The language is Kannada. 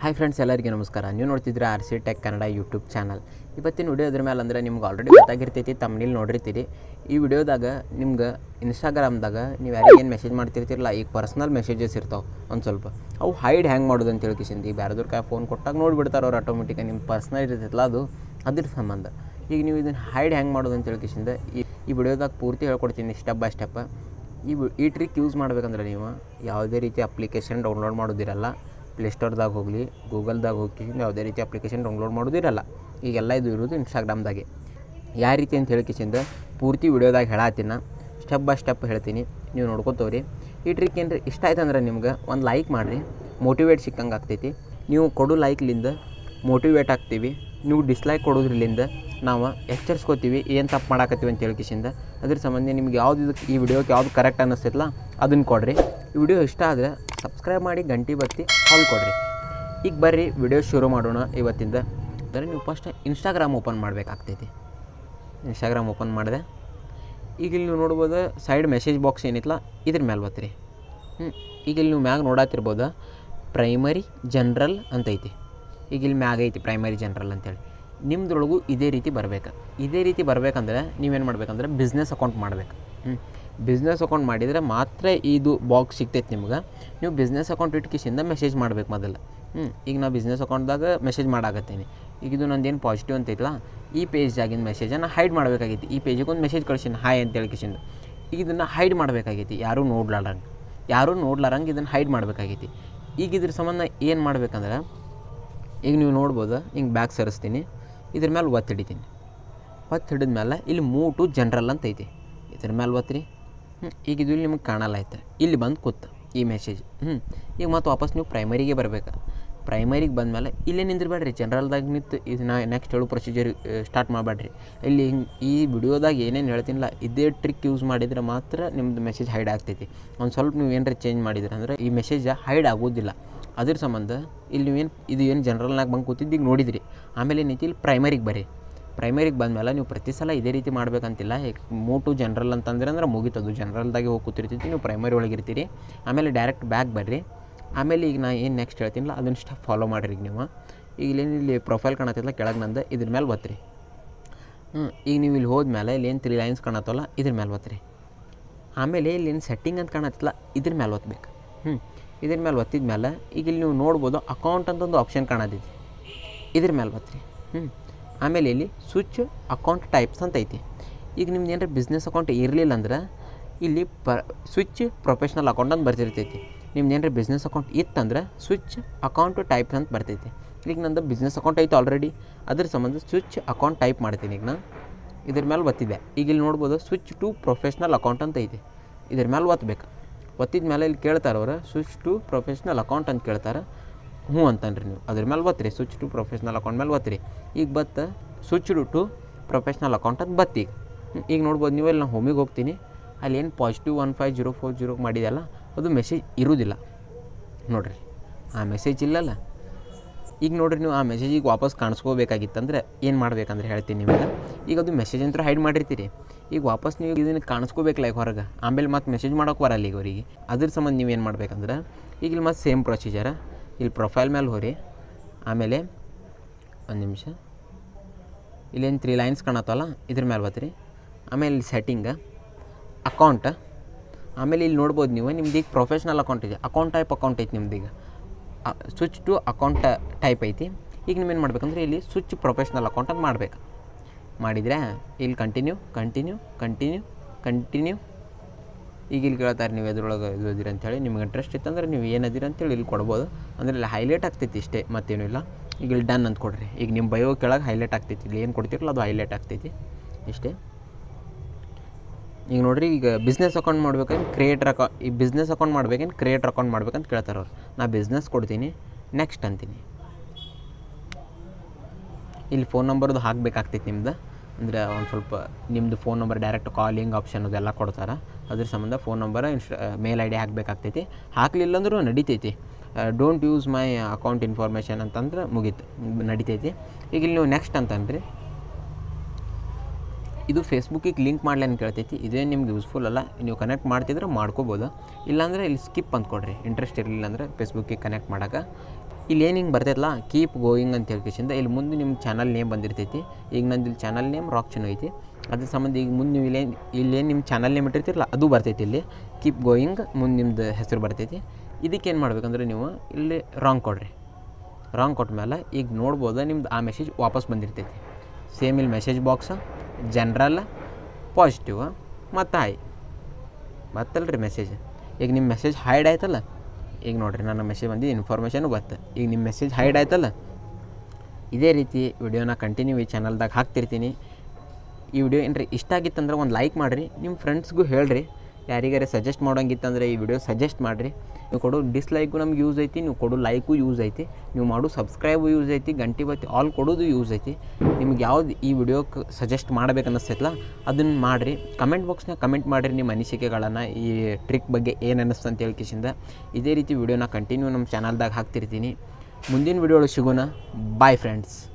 ಹಾಯ್ ಫ್ರೆಂಡ್ಸ್ ಎಲ್ಲರಿಗೂ ನಮಸ್ಕಾರ ನೀವು ನೋಡ್ತಿದ್ರೆ R C tech Kannada YouTube channel ಇವತ್ತಿನ ವಿಡಿಯೋ ಇದ್ರ ಮೇಲೆ ಅಂದ್ರೆ ನಿಮ್ಗೆ ಆಲ್ರೆಡಿ ಗೊತ್ತಾಗಿರ್ತೈತಿ ತಮ್ಮನೇಲಿ ನೋಡಿರ್ತೀರಿ ಈ ವಿಡಿಯೋದಾಗ ನಿಮ್ಗೆ ಇನ್ಸ್ಟಾಗ್ರಾಮ್ದಾಗ ನೀವು ಯಾರಿಗೇನು ಮೆಸೇಜ್ ಮಾಡ್ತಿರ್ತಿರಲ್ಲ ಈಗ ಪರ್ಸ್ನಲ್ ಮೆಸೇಜಸ್ ಇರ್ತಾವೆ ಒಂದು ಸ್ವಲ್ಪ ಅವು ಹೈಡ್ ಹ್ಯಾಂಗ್ ಮಾಡೋದು ಅಂತ ಹೇಳ್ಕಿಸಿಂದ ಈಗ ಬೇರೆದವ್ರ ಕೈ ಫೋನ್ ಕೊಟ್ಟಾಗ ನೋಡಿಬಿಡ್ತಾರೆ ಅವ್ರು ಆಟೋಮೆಟಿಕಾಗಿ ನಿಮ್ಮ ಪರ್ಸ್ನಲ್ ಇರ್ತೈತಲ್ಲ ಅದು ಅದ್ರ ಸಂಬಂಧ ಈಗ ನೀವು ಇದನ್ನು ಹೈಡ್ ಹ್ಯಾಂಗ್ ಮಾಡೋದು ಅಂತ ಹೇಳ್ಕಿಸಿಂದ ಈ ಈ ವಿಡಿಯೋದಾಗ ಪೂರ್ತಿ ಹೇಳ್ಕೊಡ್ತೀನಿ ಸ್ಟೆಪ್ ಬೈ ಸ್ಟೆಪ್ ಈ ವಿ- ಈ ಟ್ರಿಕ್ ಯೂಸ್ ಮಾಡ್ಬೇಕಂದ್ರೆ ನೀವು ಯಾವುದೇ ರೀತಿ ಅಪ್ಲಿಕೇಶನ್ ಡೌನ್ಲೋಡ್ ಮಾಡೋದಿರಲ್ಲ ಪ್ಲೇಸ್ಟೋರ್ದಾಗ ಹೋಗಲಿ ಗೂಗಲ್ದಾಗ ಹೋಗಿ ಯಾವುದೇ ರೀತಿ ಅಪ್ಲಿಕೇಶನ್ ಡೌನ್ಲೋಡ್ ಮಾಡೋದಿರಲ್ಲ ಈಗೆಲ್ಲ ಇದು ಇರೋದು ಇನ್ಸ್ಟಾಗ್ರಾಮ್ದಾಗೆ ಯಾವ ರೀತಿ ಅಂತ ಹೇಳ್ಕಿಸಿಂದ ಪೂರ್ತಿ ವಿಡಿಯೋದಾಗ ಹೇಳತ್ತೀನಿ ಸ್ಟೆಪ್ ಬೈ ಸ್ಟೆಪ್ ಹೇಳ್ತೀನಿ ನೀವು ನೋಡ್ಕೊತವ್ರಿ ಈ ಟ್ರಿಕ್ ಏನ್ರಿ ಇಷ್ಟ ಆಯ್ತು ಅಂದ್ರೆ ನಿಮ್ಗೆ ಒಂದು ಲೈಕ್ ಮಾಡಿರಿ ಮೋಟಿವೇಟ್ ಸಿಕ್ಕಂಗೆ ಆಗ್ತೈತಿ ನೀವು ಕೊಡೋ ಲೈಕ್ಲಿಂದ ಮೋಟಿವೇಟ್ ಆಗ್ತೀವಿ ನೀವು ಡಿಸ್ಲೈಕ್ ಕೊಡೋದ್ರಲ್ಲಿಂದ ನಾವು ಎಚ್ಚರಿಸ್ಕೋತೀವಿ ಏನು ತಪ್ಪು ಮಾಡಾಕತ್ತೀವಿ ಅಂತ ಹೇಳ್ಕಿಸಿಂದ ಅದ್ರ ಸಂಬಂಧ ನಿಮ್ಗೆ ಯಾವ್ದು ಇದಕ್ಕೆ ಈ ವಿಡಿಯೋಕ್ಕೆ ಯಾವ್ದು ಕರೆಕ್ಟ್ ಅನ್ನಿಸ್ತೈತಲ್ಲ ಅದನ್ನು ಕೊಡ್ರಿ ಈ ವಿಡಿಯೋ ಇಷ್ಟ ಆದರೆ ಸಬ್ಸ್ಕ್ರೈಬ್ ಮಾಡಿ ಗಂಟೆ ಬತ್ತಿ ಹಾಲ್ ಕೊಡ್ರಿ ಈಗ ಬರ್ರಿ ವಿಡಿಯೋ ಶುರು ಮಾಡೋಣ ಇವತ್ತಿಂದ ಅಂದರೆ ನೀವು ಫಸ್ಟ್ ಇನ್ಸ್ಟಾಗ್ರಾಮ್ ಓಪನ್ ಮಾಡಬೇಕಾಗ್ತೈತಿ ಇನ್ಸ್ಟಾಗ್ರಾಮ್ ಓಪನ್ ಮಾಡಿದೆ ಈಗ ಇಲ್ಲಿ ನೀವು ನೋಡ್ಬೋದು ಸೈಡ್ ಮೆಸೇಜ್ ಬಾಕ್ಸ್ ಏನಿತ್ತಲ್ಲ ಇದ್ರ ಮೇಲೆ ಬತ್ರಿ ಹ್ಞೂ ಈಗ ಇಲ್ಲಿ ನೀವು ಮ್ಯಾಗ ನೋಡತ್ತಿರ್ಬೋದು ಪ್ರೈಮರಿ ಜನ್ರಲ್ ಅಂತೈತಿ ಈಗ ಇಲ್ಲಿ ಮ್ಯಾಗ ಐತಿ ಪ್ರೈಮರಿ ಜನ್ರಲ್ ಅಂತೇಳಿ ನಿಮ್ದ್ರೊಳಗೂ ಇದೇ ರೀತಿ ಬರ್ಬೇಕು ಇದೇ ರೀತಿ ಬರ್ಬೇಕಂದ್ರೆ ನೀವೇನು ಮಾಡ್ಬೇಕಂದ್ರೆ ಬಿಸ್ನೆಸ್ ಅಕೌಂಟ್ ಮಾಡ್ಬೇಕು ಹ್ಞೂ ಬಿಸ್ನೆಸ್ ಅಕೌಂಟ್ ಮಾಡಿದರೆ ಮಾತ್ರ ಇದು ಬಾಕ್ಸ್ ಸಿಗ್ತೈತೆ ನಿಮ್ಗೆ ನೀವು ಬಿಸ್ನೆಸ್ ಅಕೌಂಟ್ ಇಟ್ಕಿಸಿಂದ ಮೆಸೇಜ್ ಮಾಡ್ಬೇಕು ಮೊದಲು ಹ್ಞೂ ಈಗ ನಾ ಬಿಸ್ನೆಸ್ ಅಕೌಂಟ್ದಾಗ ಮೆಸೇಜ್ ಮಾಡಾಕತ್ತೀನಿ ಈಗ ಇದು ನಂದೇನು ಪಾಸಿಟಿವ್ ಅಂತೈತಲ್ಲ ಈ ಪೇಜ್ದಾಗಿನ ಮೆಸೇಜನ್ನು ಹೈಡ್ ಮಾಡಬೇಕಾಗೈತಿ ಈ ಪೇಜಿಗೆ ಒಂದು ಮೆಸೇಜ್ ಕಳ್ಸಿನ ಹಾಯ್ ಅಂತ ಹೇಳ್ಕಿಸಿಂದ ಈಗ ಇದನ್ನು ಹೈಡ್ ಮಾಡಬೇಕಾಗೈತಿ ಯಾರೂ ನೋಡ್ಲಾರಂಗೆ ಯಾರೂ ನೋಡ್ಲಾರಂಗೆ ಇದನ್ನು ಹೈಡ್ ಮಾಡಬೇಕಾಗೈತಿ ಈಗ ಇದ್ರ ಸಂಬಂಧ ಏನು ಮಾಡ್ಬೇಕಂದ್ರೆ ಈಗ ನೀವು ನೋಡ್ಬೋದು ಹಿಂಗೆ ಬ್ಯಾಗ್ ಸರಿಸ್ತೀನಿ ಇದ್ರ ಮೇಲೆ ಒತ್ತು ಹಿಡಿತೀನಿ ಒತ್ತು ಹಿಡಿದ ಮೇಲೆ ಇಲ್ಲಿ ಮೂವ್ ಟು ಜನ್ರಲ್ ಅಂತ ಐತಿ ಇದ್ರ ಮೇಲೆ ಒತ್ತಿರಿ ಹ್ಞೂ ಈಗ ಇದು ಇಲ್ಲಿ ನಿಮ್ಗೆ ಕಾಣಲ್ಲ ಆಯ್ತು ಇಲ್ಲಿ ಬಂದು ಕೂತು ಈ ಮೆಸೇಜ್ ಹ್ಞೂ ಈಗ ಮತ್ತೆ ವಾಪಸ್ ನೀವು ಪ್ರೈಮರಿಗೆ ಬರ್ಬೇಕು ಪ್ರೈಮರಿಗೆ ಬಂದಮೇಲೆ ಇಲ್ಲೇ ನಿಂದಿರ್ಬೇಡ್ರಿ ಜನರಲ್ದಾಗ ನಿಂತು ಇದು ನಾ ನೆಕ್ಸ್ಟ್ ಹೇಳೋ ಪ್ರೊಸೀಜರ್ ಸ್ಟಾರ್ಟ್ ಮಾಡಬೇಡ್ರಿ ಇಲ್ಲಿ ಹಿಂಗೆ ಈ ವಿಡಿಯೋದಾಗ ಏನೇನು ಹೇಳ್ತೀನಿಲ್ಲ ಇದೇ ಟ್ರಿಕ್ ಯೂಸ್ ಮಾಡಿದ್ರೆ ಮಾತ್ರ ನಿಮ್ಮದು ಮೆಸೇಜ್ ಹೈಡ್ ಆಗ್ತೈತಿ ಒಂದು ಸ್ವಲ್ಪ ನೀವು ಏನಾರ ಚೇಂಜ್ ಮಾಡಿದ್ರೆ ಅಂದ್ರೆ ಈ ಮೆಸೇಜ್ ಹೈಡ್ ಆಗೋದಿಲ್ಲ ಅದ್ರ ಸಂಬಂಧ ಇಲ್ಲಿ ನೀವೇನು ಇದು ಏನು ಜನರಲ್ನಾಗ ಬಂದು ಕೂತಿದ್ದು ಈಗ ನೋಡಿದ್ರಿ ಆಮೇಲೆ ಏನೈತಿ ಇಲ್ಲಿ ಪ್ರೈಮರಿಗೆ ಬರ್ರಿ ಪ್ರೈಮರಿಗೆ ಬಂದಮೇಲೆ ನೀವು ಪ್ರತಿ ಸಲ ಇದೇ ರೀತಿ ಮಾಡ್ಬೇಕಂತಿಲ್ಲ ಮೂಟು ಜನರಲ್ ಅಂತಂದ್ರೆ ಅಂದ್ರೆ ಮುಗೀತದು ಜನರಲ್ದಾಗೆ ಹೋಗಿ ಕೂತಿರ್ತೀವಿ ನೀವು ಪ್ರೈಮರಿ ಒಳಗೆ ಇರ್ತೀರಿ ಆಮೇಲೆ ಡೈರೆಕ್ಟ್ ಬ್ಯಾಕ್ ಬರ್ರಿ ಆಮೇಲೆ ಈಗ ನಾ ಏನು ನೆಕ್ಸ್ಟ್ ಹೇಳ್ತೀನಿಲ್ಲ ಅದನ್ನು ಸ್ಟ ಫಾಲೋ ಮಾಡಿರಿ ಈಗ ನೀವು ಈಗ ಇಲ್ಲೇನು ಇಲ್ಲಿ ಪ್ರೊಫೈಲ್ ಕಾಣತ್ತಿಲ್ಲ ಕೆಳಗೆ ನಂದು ಇದ್ರ ಮೇಲೆ ಬತ್ರಿ ಹ್ಞೂ ಈಗ ನೀವು ಇಲ್ಲಿ ಹೋದ್ಮೇಲೆ ಇಲ್ಲಿ ಏನು ತ್ರೀ ಲೈನ್ಸ್ ಕಾಣತ್ತಲ್ಲ ಇದ್ರ ಮೇಲೆ ಒತ್ತಿರಿ ಆಮೇಲೆ ಇಲ್ಲಿ ಏನು ಸೆಟ್ಟಿಂಗ್ ಅಂತ ಕಾಣತ್ತಿಲ್ಲ ಇದ್ರ ಮೇಲೆ ಒತ್ತಬೇಕು ಹ್ಞೂ ಇದ್ರ ಮೇಲೆ ಒತ್ತಿದ ಮೇಲೆ ಈಗ ಇಲ್ಲಿ ನೀವು ನೋಡ್ಬೋದು ಅಕೌಂಟ್ ಅಂತ ಒಂದು ಆಪ್ಷನ್ ಕಾಣತೈತಿ ಇದ್ರ ಮೇಲೆ ಒತ್ತಿರಿ ಹ್ಞೂ ಆಮೇಲೆ ಇಲ್ಲಿ ಸ್ವಿಚ್ ಅಕೌಂಟ್ ಟೈಪ್ಸ್ ಅಂತ ಐತಿ ಈಗ ನಿಮ್ದು ಏನಾರ ಬಿಸ್ನೆಸ್ ಅಕೌಂಟ್ ಇರಲಿಲ್ಲ ಅಂದ್ರೆ ಇಲ್ಲಿ ಪ ಸ್ವಿಚ್ ಪ್ರೊಫೆಷ್ನಲ್ ಅಕೌಂಟ್ ಅಂತ ಬರ್ತಿರ್ತೈತಿ ನಿಮ್ದು ಏನಾರ ಬಿಸ್ನೆಸ್ ಅಕೌಂಟ್ ಇತ್ತಂದ್ರೆ ಸ್ವಿಚ್ ಅಕೌಂಟ್ ಟೈಪ್ ಅಂತ ಬರ್ತೈತಿ ಈಗ ನಂದು ಬಿಸ್ನೆಸ್ ಅಕೌಂಟ್ ಐತೆ ಆಲ್ರೆಡಿ ಅದ್ರ ಸಂಬಂಧ ಸ್ವಿಚ್ ಅಕೌಂಟ್ ಟೈಪ್ ಮಾಡ್ತೀನಿ ಈಗ ನಾನು ಇದ್ರ ಮೇಲೆ ಒತ್ತಿದೆ ಈಗ ಇಲ್ಲಿ ನೋಡ್ಬೋದು ಸ್ವಿಚ್ ಟು ಪ್ರೊಫೆಷ್ನಲ್ ಅಕೌಂಟ್ ಅಂತ ಐತಿ ಇದ್ರ ಮೇಲೆ ಒತ್ತಬೇಕು ಒತ್ತಿದ ಮೇಲೆ ಇಲ್ಲಿ ಕೇಳ್ತಾರೆ ಅವ್ರು ಸ್ವಿಚ್ ಟು ಪ್ರೊಫೆಷ್ನಲ್ ಅಕೌಂಟ್ ಅಂತ ಕೇಳ್ತಾರೆ ಹ್ಞೂ ಅಂತನ್ರಿ ನೀವು ಅದ್ರ ಮೇಲೆ ಒತ್ತಿರಿ ಸ್ವಿಚ್ ಟು ಪ್ರೊಫೆಷ್ನಲ್ ಅಕೌಂಟ್ ಮೇಲೆ ಒತ್ತಿರಿ ಈಗ ಬತ್ತ ಸ್ವಿಚ್ ಟು ಪ್ರೊಫೆಷ್ನಲ್ ಅಕೌಂಟ್ ಅಂತ ಬತ್ತಿ ಈಗ ಈಗ ನೋಡ್ಬೋದು ನೀವು ಇಲ್ಲಿ ನಾನು ಹೋಮಿಗೆ ಹೋಗ್ತೀನಿ ಅಲ್ಲಿ ಏನು positive one five zero four zero ಮಾಡಿದೆಯಲ್ಲ ಅದು ಮೆಸೇಜ್ ಇರೋದಿಲ್ಲ ನೋಡ್ರಿ ಆ ಮೆಸೇಜ್ ಇಲ್ಲಲ್ಲ ಈಗ ನೋಡ್ರಿ ನೀವು ಆ ಮೆಸೇಜಿಗೆ ವಾಪಸ್ ಕಾಣಿಸ್ಕೋಬೇಕಾಗಿತ್ತಂದ್ರೆ ಏನು ಮಾಡ್ಬೇಕಂದ್ರೆ ಹೇಳ್ತೀನಿ ನಿಮಗೆ ಈಗ ಅದು ಮೆಸೇಜ್ ಅಂತೂ ಹೈಡ್ ಮಾಡಿರ್ತೀರಿ ಈಗ ವಾಪಸ್ ನೀವು ಇದನ್ನು ಕಾಣಿಸ್ಕೋಬೇಕಲ್ಲ ಈಗ ಹೊರಗೆ ಆಮೇಲೆ ಮತ್ತೆ ಮೆಸೇಜ್ ಮಾಡೋಕೆ ಬರಲ್ಲ ಈಗ ಅವರಿಗೆ ಅದ್ರ ಸಂಬಂಧ ನೀವು ಏನು ಮಾಡ್ಬೇಕಂದ್ರೆ ಈಗ ಇಲ್ಲಿ ಮತ್ತೆ ಸೇಮ್ ಪ್ರೊಸೀಜರ ಇಲ್ಲಿ ಪ್ರೊಫೈಲ್ ಮೇಲೆ ಹೋರಿ ಆಮೇಲೆ ಒಂದು ನಿಮಿಷ ಇಲ್ಲೇನು ತ್ರೀ ಲೈನ್ಸ್ ಕಾಣತ್ತಲ್ಲ ಇದ್ರ ಮೇಲೆ ಬತ್ರಿ ಆಮೇಲೆ ಇಲ್ಲಿ ಸೆಟ್ಟಿಂಗ ಅಕೌಂಟ್ ಆಮೇಲೆ ಇಲ್ಲಿ ನೋಡ್ಬೋದು ನೀವು ನಿಮ್ದು ಈಗ ಪ್ರೊಫೆಷ್ನಲ್ ಅಕೌಂಟ್ ಇದೆ ಅಕೌಂಟ್ ಟೈಪ್ ಅಕೌಂಟ್ ಐತಿ ನಿಮ್ದು ಈಗ ಸ್ವಿಚ್ ಟು ಅಕೌಂಟ್ ಟೈಪ್ ಐತಿ ಈಗ ನೀವೇನು ಮಾಡ್ಬೇಕಂದ್ರೆ ಇಲ್ಲಿ ಸ್ವಿಚ್ ಪ್ರೊಫೆಷ್ನಲ್ ಅಕೌಂಟ್ ಅಂತ ಮಾಡಬೇಕು ಮಾಡಿದರೆ ಇಲ್ಲಿ ಕಂಟಿನ್ಯೂ ಕಂಟಿನ್ಯೂ ಕಂಟಿನ್ಯೂ ಕಂಟಿನ್ಯೂ ಈಗ ಇಲ್ಲಿ ಕೇಳ್ತಾರೆ ನೀವು ಎದ್ರೊಳಗೆ ಇದು ಅದಿರಿ ಅಂತೇಳಿ ನಿಮ್ಗೆ ಇಂಟ್ರೆಸ್ಟ್ ಇತ್ತಂದ್ರೆ ನೀವು ಏನು ಅದಿರಿ ಅಂತೇಳಿ ಇಲ್ಲಿ ಕೊಡ್ಬೋದು ಅಂದ್ರೆ ಇಲ್ಲಿ ಹೈಲೈಟ್ ಆಗ್ತೈತಿ ಇಷ್ಟೇ ಮತ್ತೇನೂ ಇಲ್ಲ ಈಗ ಇಲ್ಲಿ ಡನ್ ಅಂತ ಕೊಡ್ರಿ ಈಗ ನಿಮ್ಮ ಬಯೋ ಕೆಳಗೆ ಹೈಲೈಟ್ ಆಗ್ತೈತಿ ಇಲ್ಲಿ ಏನು ಕೊಡ್ತಿರಲ್ಲ ಅದು ಹೈಲೈಟ್ ಆಗ್ತೈತಿ ಇಷ್ಟೇ ಈಗ ನೋಡ್ರಿ ಈಗ ಬಿಸ್ನೆಸ್ ಅಕೌಂಟ್ ಮಾಡ್ಬೇಕಂದ್ರೆ ಕ್ರಿಯೇಟರ್ ಅಕೌ ಈ ಬಿಸ್ನೆಸ್ ಅಕೌಂಟ್ ಮಾಡ್ಬೇಕಂದ್ರೆ ಕ್ರಿಯೇಟರ್ ಅಕೌಂಟ್ ಮಾಡ್ಬೇಕಂತ ಕೇಳ್ತಾರೆ ಅವ್ರು ನಾ ಬಿಸ್ನೆಸ್ ಕೊಡ್ತೀನಿ ನೆಕ್ಸ್ಟ್ ಅಂತೀನಿ ಇಲ್ಲಿ ಫೋನ್ ನಂಬರ್ದು ಹಾಕಬೇಕಾಗ್ತೈತಿ ನಿಮ್ದು ಅಂದರೆ ಒಂದು ಸ್ವಲ್ಪ ನಿಮ್ಮದು phone number direct calling option ಅದೆಲ್ಲ ಕೊಡ್ತಾರೆ ಅದ್ರ ಸಂಬಂಧ phone number insta mail I D ಹಾಕಬೇಕಾಗ್ತೈತಿ ಹಾಕಲಿಲ್ಲ ಅಂದ್ರೂ ನಡಿತೈತಿ don't use my account information ಅಂತಂದ್ರೆ ಮುಗೀತು ನಡಿತೈತಿ ಈಗ ಇಲ್ಲಿ ನೀವು ನೆಕ್ಸ್ಟ್ ಅಂತಂದ್ರಿ ಇದು ಫೇಸ್ಬುಕ್ಕಿಗೆ ಲಿಂಕ್ ಮಾಡ್ಲೇನು ಕೇಳ್ತೈತಿ ಇದೇ ನಿಮ್ಗೆ ಯೂಸ್ಫುಲ್ ಅಲ್ಲ ನೀವು ಕನೆಕ್ಟ್ ಮಾಡ್ತಿದ್ರೆ ಮಾಡ್ಕೋಬೋದು ಇಲ್ಲಾಂದರೆ ಇಲ್ಲಿ ಸ್ಕಿಪ್ ಅಂತ ಕೊಡ್ರಿ ಇಂಟ್ರೆಸ್ಟ್ ಇರಲಿಲ್ಲ ಅಂದರೆ ಫೇಸ್ಬುಕ್ಕಿಗೆ ಕನೆಕ್ಟ್ ಮಾಡೋಕೆ ಇಲ್ಲಿ ಏನು ಹಿಂಗೆ ಬರ್ತೈತಲ್ಲ ಕೀಪ್ ಗೋಯಿಂಗ್ ಅಂತ ಹೇಳ್ಕೇಸಿಂದ ಇಲ್ಲಿ ಮುಂದೆ ನಿಮ್ಮ ಚಾನಲ್ ನೇಮ್ ಬಂದಿರ್ತೈತಿ ಈಗ ನಂದು ಇಲ್ಲಿ ಚಾನಲ್ ನೇಮ್ ರಾಕ್ ಚೆನ್ನೋ ಐತಿ ಅದ್ರ ಸಂಬಂಧ ಈಗ ಮುಂದೆ ನೀವು ಇಲ್ಲೇನು ಇಲ್ಲೇನು ನಿಮ್ಮ ಚಾನಲ್ ನೇಮ್ ಇಟ್ಟಿರ್ತಿರಲ್ಲ ಅದು ಬರ್ತೈತಿ ಇಲ್ಲಿ ಕೀಪ್ ಗೋಯಿಂಗ್ ಮುಂದೆ ನಿಮ್ದು ಹೆಸರು ಬರ್ತೈತಿ ಇದಕ್ಕೇನು ಮಾಡ್ಬೇಕಂದ್ರೆ ನೀವು ಇಲ್ಲಿ ರಾಂಗ್ ಕೊಡ್ರಿ ರಾಂಗ್ ಕೊಟ್ಟ ಮೇಲೆ ಈಗ ನೋಡ್ಬೋದು ನಿಮ್ದು ಆ ಮೆಸೇಜ್ ವಾಪಸ್ ಬಂದಿರ್ತೈತಿ ಸೇಮ್ ಇಲ್ಲಿ ಮೆಸೇಜ್ ಬಾಕ್ಸ ಜನ್ರಲ್ ಪಾಸಿಟಿವ್ ಮತ್ತು ಹಾಯ್ ಬತ್ತಲ್ರಿ ಮೆಸೇಜ್ ಈಗ ನಿಮ್ಮ ಮೆಸೇಜ್ ಹೈಡ್ ಆಯ್ತಲ್ಲ ಈಗ ನೋಡಿರಿ ನನ್ನ ಮೆಸೇಜ್ ಬಂದು ಇನ್ಫಾರ್ಮೇಷನು ಬತ್ತು ಈಗ ನಿಮ್ಮ ಮೆಸೇಜ್ ಹೈಡ್ ಆಯ್ತಲ್ಲ ಇದೇ ರೀತಿ ವಿಡಿಯೋನ ಕಂಟಿನ್ಯೂ ಈ ಚಾನಲ್ದಾಗ ಹಾಕ್ತಿರ್ತೀನಿ ಈ ವಿಡಿಯೋ ಏನ್ರಿ ಇಷ್ಟ ಆಗಿತ್ತಂದ್ರೆ ಒಂದು ಲೈಕ್ ಮಾಡಿರಿ ನಿಮ್ಮ ಫ್ರೆಂಡ್ಸ್ಗೂ ಹೇಳ್ರಿ ಯಾರಿಗಾರೆ ಸಜೆಸ್ಟ್ ಮಾಡೋಂಗಿತ್ತಂದ್ರೆ ಈ ವಿಡಿಯೋ ಸಜೆಸ್ಟ್ ಮಾಡಿರಿ ನೀವು ಕೊಡೋ ಡಿಸ್ಲೈಕು ನಮ್ಗೆ ಯೂಸ್ ಐತಿ ನೀವು ಕೊಡೋ ಲೈಕು ಯೂಸ್ ಐತಿ ನೀವು ಮಾಡೋ ಸಬ್ಸ್ಕ್ರೈಬು ಯೂಸ್ ಐತಿ ಗಂಟೆ ಬತ್ತಿ ಆಲ್ ಕೊಡೋದು ಯೂಸ್ ಐತಿ ನಿಮ್ಗೆ ಯಾವ್ದು ಈ ವಿಡಿಯೋಕ್ಕೆ ಸಜೆಸ್ಟ್ ಮಾಡ್ಬೇಕು ಅನ್ನಿಸ್ತೈತಲ್ಲ ಅದನ್ನು ಮಾಡಿರಿ ಕಮೆಂಟ್ ಬಾಕ್ಸ್ನಾಗ ಕಮೆಂಟ್ ಮಾಡಿರಿ ನಿಮ್ಮ ಅನಿಸಿಕೆಗಳನ್ನು ಈ ಟ್ರಿಕ್ ಬಗ್ಗೆ ಏನು ಅನ್ನಿಸ್ತು ಅಂತ ಹೇಳ್ಕಿಸಿಂದ ಇದೇ ರೀತಿ ವಿಡಿಯೋನ ಕಂಟಿನ್ಯೂ ನಮ್ಮ ಚಾನಲ್ದಾಗ ಹಾಕ್ತಿರ್ತೀನಿ ಮುಂದಿನ ವಿಡಿಯೋ ಒಳಗೆ ಸಿಗೋಣ ಬಾಯ್ ಫ್ರೆಂಡ್ಸ್